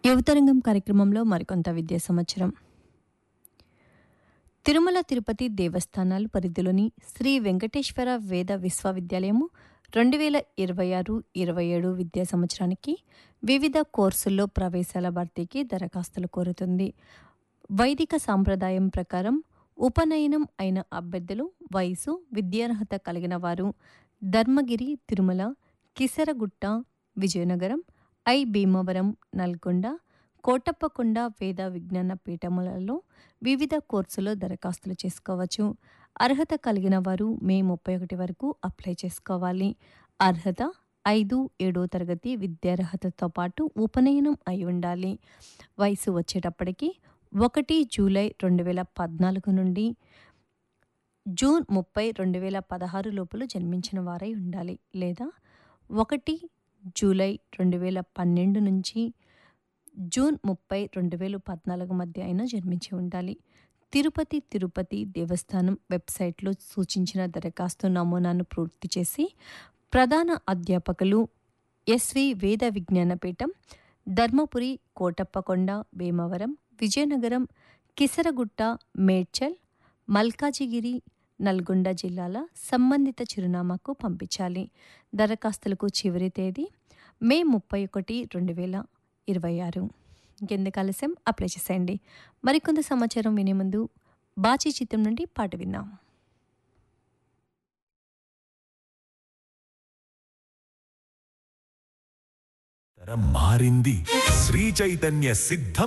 యువతరంగం కార్యక్రమంలో మరికొంత విద్యా సంవత్సరం తిరుమల తిరుపతి దేవస్థానాలు పరిధిలోని శ్రీ వెంకటేశ్వర వేద విశ్వవిద్యాలయము రెండు వేల ఇరవై ఆరు ఇరవై ఏడు విద్యా సంవత్సరానికి వివిధ కోర్సుల్లో ప్రవేశాల భర్తీకి దరఖాస్తులు కోరుతుంది వైదిక సాంప్రదాయం ప్రకారం ఉపనయనం అయిన అభ్యర్థులు వయసు విద్యార్హత కలిగిన వారు ధర్మగిరి తిరుమల కిసరగుట్ట విజయనగరం ఐ భీమవరం నల్గొండ కోటప్పకొండ వేద విజ్ఞాన పీఠములలో వివిధ కోర్సులో దరఖాస్తులు చేసుకోవచ్చు అర్హత కలిగిన వారు మే ముప్పై ఒకటి వరకు అప్లై చేసుకోవాలి అర్హత ఐదు ఏడో తరగతి విద్యార్హతతో పాటు ఉపనయనం అయి ఉండాలి వయసు వచ్చేటప్పటికి ఒకటి జూలై రెండు వేల పద్నాలుగు నుండి జూన్ ముప్పై రెండు వేల పదహారు లోపల జన్మించిన వారై ఉండాలి లేదా ఒకటి జూలై రెండు వేల పన్నెండు నుంచి జూన్ ముప్పై రెండు వేల పద్నాలుగు మధ్య అయినా జన్మించి ఉండాలి తిరుపతి తిరుపతి దేవస్థానం వెబ్సైట్లో సూచించిన దరఖాస్తు నమూనాను పూర్తి చేసి ప్రధాన అధ్యాపకులు ఎస్వి వేద విజ్ఞాన పీఠం ధర్మపురి కోటప్పకొండ భీమవరం విజయనగరం కిసరగుట్ట మేడ్చల్ మల్కాజిగిరి నల్గొండ జిల్లాల సంబంధిత చిరునామాకు పంపించాలి దరఖాస్తులకు చివరి తేదీ మే ముప్పై ఒకటి రెండు వేల ఇరవై ఆరు ఇంకెందుకు ఆలస్యం అప్లై చేసేయండి మరికొంత సమాచారం వినే ముందు బాచీ చిత్రం నుండి పాట విన్నాం తరం మారింది శ్రీ చైతన్య సిద్ధం